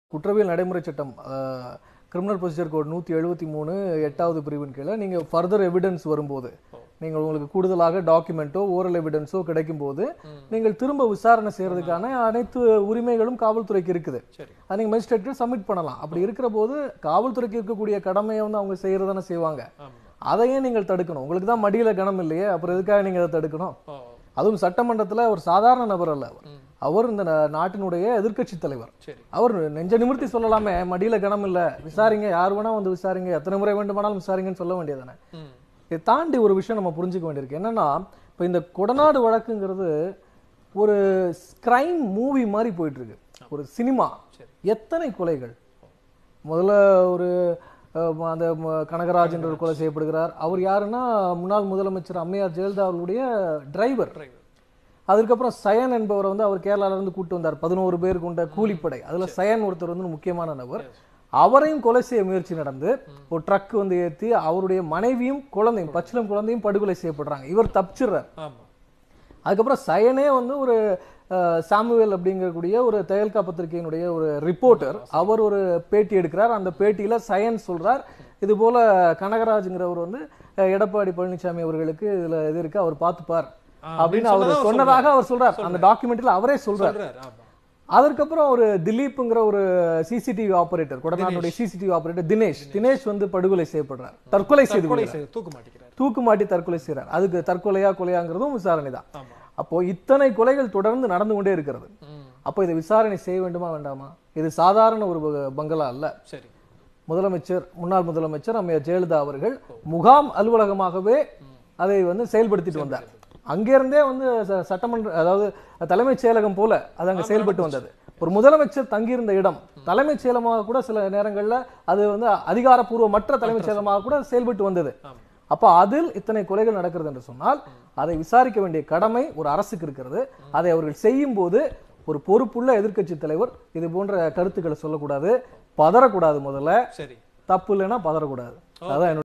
குற்றவியல் நடைமுறை சட்டம் கிரிமினல் ப்ரொசீஜர் கோட் நூற்றி எழுபத்தி மூணு எட்டாவது பிரிவின் கீழே நீங்கள் ஃபர்தர் எவிடன்ஸ் வரும்போது நீங்கள் உங்களுக்கு கூடுதலாக டாக்குமெண்ட்டோ ஓரல் எவிடன்ஸோ கிடைக்கும் போது நீங்கள் திரும்ப விசாரணை செய்யறதுக்கான அனைத்து உரிமைகளும் காவல்துறைக்கு இருக்குது சரி அது நீங்கள் மேஜிஸ்ட்ரேட்டு சப்மிட் பண்ணலாம் அப்படி இருக்கிற போது காவல்துறைக்கு இருக்கக்கூடிய கடமையை வந்து அவங்க செய்யறதானே செய்வாங்க ஆமா அதையே நீங்கள் தடுக்கணும் உங்களுக்கு தான் மடியில கணம் இல்லையே அப்புறம் எதுக்காக நீங்க அதை தடுக்கணும் ஓ அதுவும் சட்டமன்றத்துல ஒரு சாதாரண நபர் அல்ல அவர் ம். அவர் இந்த நா- நாட்டினுடைய எதிர்க்கட்சி தலைவர் சரி அவர் நெஞ்ச நிமிர்த்தி சொல்லலாமே மடியில கணம் இல்ல விசாரிங்க யார் வேணா வந்து விசாரிங்க எத்தனை முறை வேண்டுமானாலும் விசாரிங்கன்னு சொல்ல வேண்டியதானே ம் இதை தாண்டி ஒரு விஷயம் நம்ம புரிஞ்சுக்க வேண்டியிருக்கு என்னன்னா இப்போ இந்த கொடநாடு வழக்குங்கிறது ஒரு கிரைம் மூவி மாதிரி போயிட்டு இருக்கு ஒரு சினிமா சரி. எத்தனை கொலைகள் முதல்ல ஒரு அஹ், அந்த ம- கனகராஜ் என்ற ஒரு கொலை செய்யப்படுகிறார் அவர் யாருன்னா முன்னாள் முதலமைச்சர் அம்மையார் ஜெயலலிதா அவர்களுடைய டிரைவர் டிரைவர் அதுக்கப்புறம் சயன் என்பவரை வந்து அவர் கேரளால இருந்து கூட்டு வந்தார் பதினோரு பேர் கொண்ட கூலிப்படை அதுல சயன் ஒருத்தர் வந்து முக்கியமான நபர் அவரையும் கொலை செய்ய முயற்சி நடந்து ஒரு ட்ரக் வந்து ஏத்தி அவருடைய மனைவியும் குழந்தையும் பச்சிலம் குழந்தையும் படுகொலை செய்யப்படுறாங்க இவர் தப்பிச்சிடுறார் ஆமா அதுக்கப்புறம் சயனே வந்து ஒரு அஹ், சாமுவேல் அப்படிங்கக்கூடிய ஒரு தயல்கா பத்திரிகையினுடைய ஒரு ரிப்போர்ட்டர் அவர் ஒரு பேட்டி எடுக்கிறார் அந்த பேட்டியில சயன் சொல்றார் இது போல கனகராஜுங்கிறவர் வந்து அஹ், எடப்பாடி பழனிசாமி அவர்களுக்கு இதுல இது இருக்கு அவர் பார்த்துப்பார் ஆ, அப்படின்னு அவர் சொன்னதா சொன்னதாக அவர் சொல்றார் அந்த டாக்குமெண்ட்ல அவரே சொல்றார் சொல்றாரு ஆமா அதற்கப்புறம் ஒரு திலீப்ங்கிற ஒரு சிசிடிவி ஆபரேட்டர் கொடநாட்டுடைய சிசிடிவி ஆபரேட்டர் தினேஷ் தினேஷ் வந்து படுகொலை செய்யப்படுறார் தற்கொலை செய்து கொலை கொள்கிறார். செய்து தூக்கு மாட்டிக்கிறாரு தூக்கு மாட்டி தற்கொலை செய்றார் அதுக்கு தற்கொலையா கொலையாங்கிறதும் விசாரணை தான் ஆமா அப்போ இத்தனை கொலைகள் தொடர்ந்து நடந்து கொண்டே இருக்கிறது ம் அப்போ இதை விசாரணை செய்ய வேண்டுமா வேண்டாமா இது சாதாரண ஒரு ப- பங்களா அல்ல சரி முதலமைச்சர் முன்னாள் முதலமைச்சர் அம்மையார் ஜெயலலிதா அவர்கள் முகாம் அலுவலகமாகவே அதை வந்து செயல்படுத்திட்டு வந்தார் அங்கிருந்தே வந்து ச- சட்டமன்ற அதாவது தலைமைச் செயலகம் போல அது அங்க செயல்பட்டு வந்தது ஒரு முதலமைச்சர் தங்கியிருந்த இடம் தலைமைச் செயலமாக கூட சில நேரங்கள்ல அது வந்து அதிகாரப்பூர்வமற்ற தலைமைச் செயலமாக கூட செயல்பட்டு வந்தது ஆமா அப்ப அதில் இத்தனை கொலைகள் நடக்கிறது என்று சொன்னால் அதை விசாரிக்க வேண்டிய கடமை ஒரு அரசுக்கு இருக்கிறது அதை அவர்கள் செய்யும் போது ஒரு பொறுப்புள்ள எதிர்க்கட்சி தலைவர் இது போன்ற கருத்துக்களை சொல்லக்கூடாது பதறக்கூடாது முதல்ல சரி தப்பு இல்லைன்னா பதறக்கூடாது அதான் என்னுடைய